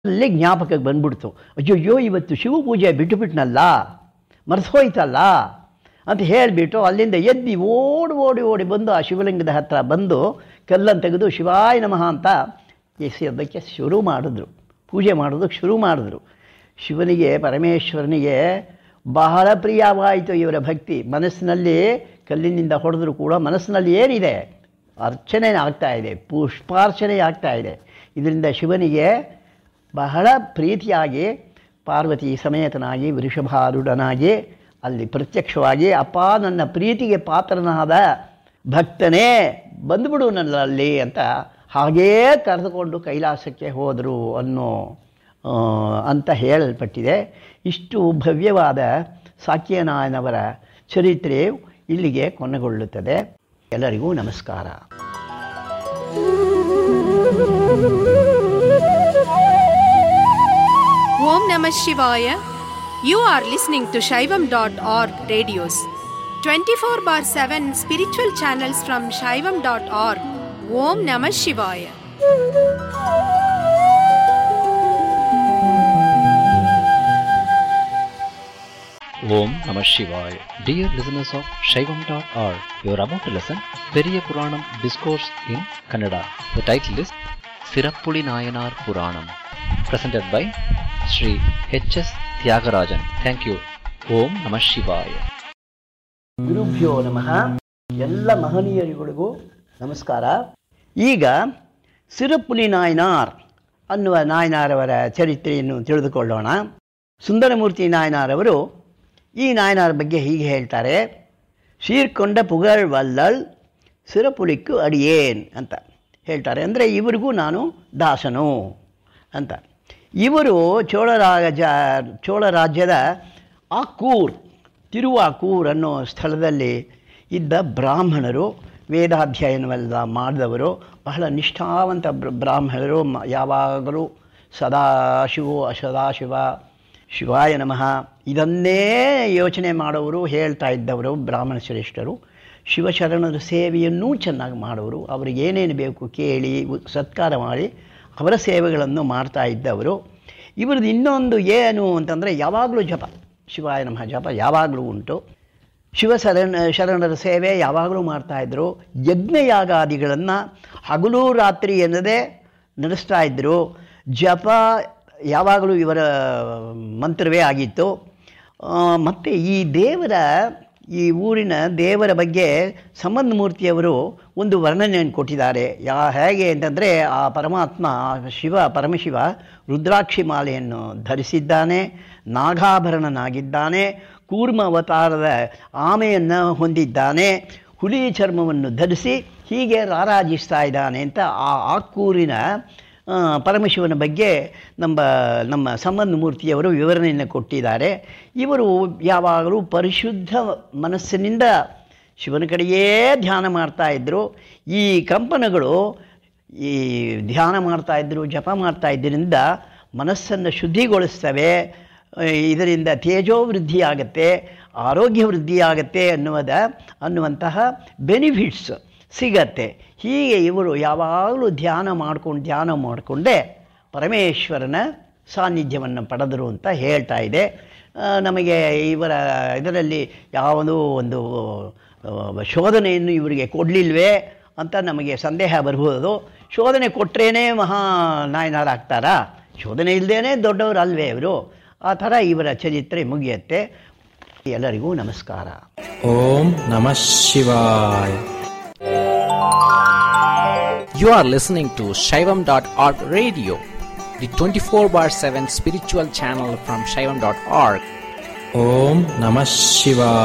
ಅಲ್ಲಿ ಜ್ಞಾಪಕಕ್ಕೆ ಬಂದ್ಬಿಡ್ತು ಅಯ್ಯಯ್ಯೋ ಇವತ್ತು ಶಿವ ಪೂಜೆ ಬಿಟ್ಟುಬಿಟ್ನಲ್ಲ ಮರೆಸೋಯ್ತಲ್ಲ ಅಂತ ಹೇಳಿಬಿಟ್ಟು ಅಲ್ಲಿಂದ ಎದ್ದು ಓಡಿ ಓಡಿ ಓಡಿ ಬಂದು ಆ ಶಿವಲಿಂಗದ ಹತ್ರ ಬಂದು ಕಲ್ಲನ್ನು ತೆಗೆದು ಶಿವಾಯ ನಮಃ ಅಂತ ಎಸೆಯೋದಕ್ಕೆ ಶುರು ಮಾಡಿದ್ರು ಪೂಜೆ ಮಾಡೋದಕ್ಕೆ ಶುರು ಮಾಡಿದ್ರು ಶಿವನಿಗೆ ಪರಮೇಶ್ವರನಿಗೆ ಬಹಳ ಪ್ರಿಯವಾಯಿತು ಇವರ ಭಕ್ತಿ ಮನಸ್ಸಿನಲ್ಲಿ ಕಲ್ಲಿನಿಂದ ಹೊಡೆದ್ರು ಕೂಡ ಮನಸ್ಸಿನಲ್ಲಿ ಏನಿದೆ ಅರ್ಚನೆ ಆಗ್ತಾ ಇದೆ ಪುಷ್ಪಾರ್ಚನೆ ಆಗ್ತಾ ಇದೆ ಇದರಿಂದ ಶಿವನಿಗೆ ಬಹಳ ಪ್ರೀತಿಯಾಗಿ ಪಾರ್ವತಿ ಸಮೇತನಾಗಿ ವೃಷಭಾರುಡನಾಗಿ ಅಲ್ಲಿ ಪ್ರತ್ಯಕ್ಷವಾಗಿ ಅಪ್ಪ ನನ್ನ ಪ್ರೀತಿಗೆ ಪಾತ್ರನಾದ ಭಕ್ತನೇ ಬಂದುಬಿಡು ನನ್ನಲ್ಲಿ ಅಂತ ಹಾಗೇ ಕರೆದುಕೊಂಡು ಕೈಲಾಸಕ್ಕೆ ಹೋದರು ಅನ್ನೋ ಆ, ಅಂತ ಹೇಳಲ್ಪಟ್ಟಿದೆ ಇಷ್ಟು ಭವ್ಯವಾದ ಸಾಕ್ಯನಾಯನವರ ಚರಿತ್ರೆ ಇಲ್ಲಿಗೆ ಕೊನೆಗೊಳ್ಳುತ್ತದೆ ಎಲ್ಲರಿಗೂ ನಮಸ್ಕಾರ Om Namah Shivaya. You are listening to Shaivam.org radios. 24 bar 7 spiritual channels from Shaivam.org. Om Namah Shivaya. Om Namah Shivaya. Dear listeners of Shaivam.org, you are about to listen Periya Puranam Discourse in Kannada. The title is Sirappuli Nayanar Puranam, presented by Sri H.S. Tyagarajan. Thank you. Om Namah Shivaya. ಗುರುಭ್ಯೋ ನಮಃ ಎಲ್ಲ ಮಹನೀಯರುಗಳಿಗೂ ನಮಸ್ಕಾರ ಈಗ ಸಿರಪುಲಿ ನಾಯನಾರ್ ಅನ್ನುವ ನಾಯನಾರವರ ಚರಿತ್ರೆಯನ್ನು ತಿಳಿದುಕೊಳ್ಳೋಣ ಸುಂದರಮೂರ್ತಿ ನಾಯನಾರವರು ಈ ನಾಯನಾರ ಬಗ್ಗೆ ಹೀಗೆ ಹೇಳ್ತಾರೆ ಶೀರ್ಕೊಂಡ ಪುಗಳ್ ವಲ್ಲಲ್ ಸಿರಪುಲಿಕ್ಕು ಅಡಿಯೇನ್ ಅಂತ ಹೇಳ್ತಾರೆ ಅಂದರೆ ಇವರಿಗೂ ನಾನು ದಾಸನು ಅಂತ ಇವರು ಚೋಳರಾಜ ಚೋಳ ರಾಜ್ಯದ ಆಕ್ಕೂರ್ ತಿರುವಾಕೂರ್ ಅನ್ನೋ ಸ್ಥಳದಲ್ಲಿ ಇದ್ದ ಬ್ರಾಹ್ಮಣರು ವೇದಾಧ್ಯಯನವೆಲ್ಲ ಮಾಡಿದವರು ಬಹಳ ನಿಷ್ಠಾವಂತ ಬ್ರ- ಬ್ರಾಹ್ಮಣರು ಮ- ಯಾವಾಗಲೂ ಸದಾಶಿವೋ ಸದಾಶಿವ ಶಿವಾಯ ನಮಃ ಇದನ್ನೇ ಯೋಚನೆ ಮಾಡೋರು ಹೇಳ್ತಾ ಇದ್ದವರು ಬ್ರಾಹ್ಮಣ ಶ್ರೇಷ್ಠರು ಶಿವಶರಣರ ಸೇವೆಯನ್ನೂ ಚೆನ್ನಾಗಿ ಮಾಡೋರು ಅವರಿಗೆ ಏನೇನು ಬೇಕು ಕೇಳಿ ಉ- ಸತ್ಕಾರ ಮಾಡಿ ಅವರ ಸೇವೆಗಳನ್ನು ಮಾಡ್ತಾ ಇದ್ದವರು ಇವ್ರದ್ದು ಇನ್ನೊಂದು ಏನು ಅಂತಂದರೆ ಯಾವಾಗಲೂ ಜಪ ಶಿವಾಯ ನಮಃ ಜಪ ಯಾವಾಗಲೂ ಉಂಟು ಶಿವ ಶರಣ ಶರಣರ ಸೇವೆ ಯಾವಾಗಲೂ ಮಾಡ್ತಾಯಿದ್ರು ಯಜ್ಞಯಾಗಾದಿಗಳನ್ನು ಹಗಲು ರಾತ್ರಿ ಎನ್ನದೇ ನಡೆಸ್ತಾ ಇದ್ದರು ಜಪ ಯಾವಾಗಲೂ ಇವರ ಮಂತ್ರವೇ ಆಗಿತ್ತು ಮತ್ತು ಈ ದೇವರ ಈ ಊರಿನ ದೇವರ ಬಗ್ಗೆ ಸಂಬಂಧ ಮೂರ್ತಿಯವರು ಒಂದು ವರ್ಣನೆಯನ್ನು ಕೊಟ್ಟಿದ್ದಾರೆ ಯಾ ಹೇಗೆ ಅಂತಂದರೆ ಆ ಪರಮಾತ್ಮ ಆ ಶಿವ ಪರಮಶಿವ ರುದ್ರಾಕ್ಷಿ ಮಾಲೆಯನ್ನು ಧರಿಸಿದ್ದಾನೆ ನಾಗಾಭರಣನಾಗಿದ್ದಾನೆ ಕೂರ್ಮ ಅವತಾರದ ಆಮೆಯನ್ನು ಹೊಂದಿದ್ದಾನೆ ಹುಲಿ ಚರ್ಮವನ್ನು ಧರಿಸಿ ಹೀಗೆ ರಾರಾಜಿಸ್ತಾ ಇದ್ದಾನೆ ಅಂತ ಆ ಆಕ್ಕೂರಿನ ಆ, ಪರಮಶಿವನ ಬಗ್ಗೆ ನಮ್ಮ ನಮ್ಮ ಸಂಬಂಧ ಮೂರ್ತಿಯವರು ವಿವರಣೆಯನ್ನು ಕೊಟ್ಟಿದ್ದಾರೆ ಇವರು ಯಾವಾಗಲೂ ಪರಿಶುದ್ಧ ಮನಸ್ಸಿನಿಂದ ಶಿವನ ಕಡೆಯೇ ಧ್ಯಾನ ಮಾಡ್ತಾ ಇದ್ದರು ಈ ಕಂಪನಗಳು ಈ ಧ್ಯಾನ ಮಾಡ್ತಾ ಇದ್ದರು ಜಪ ಮಾಡ್ತಾ ಇದ್ದರಿಂದ ಮನಸ್ಸನ್ನು ಶುದ್ಧಿಗೊಳಿಸ್ತವೆ ಆ, ಇದರಿಂದ ತೇಜೋ ವೃದ್ಧಿಯಾಗತ್ತೆ ಆರೋಗ್ಯ ವೃದ್ಧಿಯಾಗತ್ತೆ ಅನ್ನುವುದ ಅನ್ನುವಂತಹ ಬೆನಿಫಿಟ್ಸ್ ಸಿಗತ್ತೆ ಹೀಗೆ ಇವರು ಯಾವಾಗಲೂ ಧ್ಯಾನ ಮಾಡ್ಕೊಂಡು ಧ್ಯಾನ ಮಾಡಿಕೊಂಡೇ ಪರಮೇಶ್ವರನ ಸಾನ್ನಿಧ್ಯವನ್ನು ಪಡೆದರು ಅಂತ ಹೇಳ್ತಾ ಇದೆ ಆ, ನಮಗೆ ಇವರ ಇದರಲ್ಲಿ ಯಾವುದೋ ಒಂದು ಆ, ಶೋಧನೆಯನ್ನು ಇವರಿಗೆ ಕೊಡಲಿಲ್ವೇ ಅಂತ ನಮಗೆ ಸಂದೇಹ ಬರ್ಬೋದು ಶೋಧನೆ ಕೊಟ್ಟರೇನೇ ಮಹಾ ನಾಯನರಾಗ್ತಾರಾ ಶೋಧನೆ ಇಲ್ಲದೇ ದೊಡ್ಡವರು ಅಲ್ವೇ ಇವರು ಆ ಥರ ಇವರ ಚರಿತ್ರೆ ಮುಗಿಯುತ್ತೆ ಎಲ್ಲರಿಗೂ ನಮಸ್ಕಾರ ಓಂ ನಮಃ ಶಿವಾಯ You are listening to Shaivam.org radio, the 24 bar 7 spiritual channel from Shaivam.org. ಓಂ ನಮಃ ಶಿವಾಯ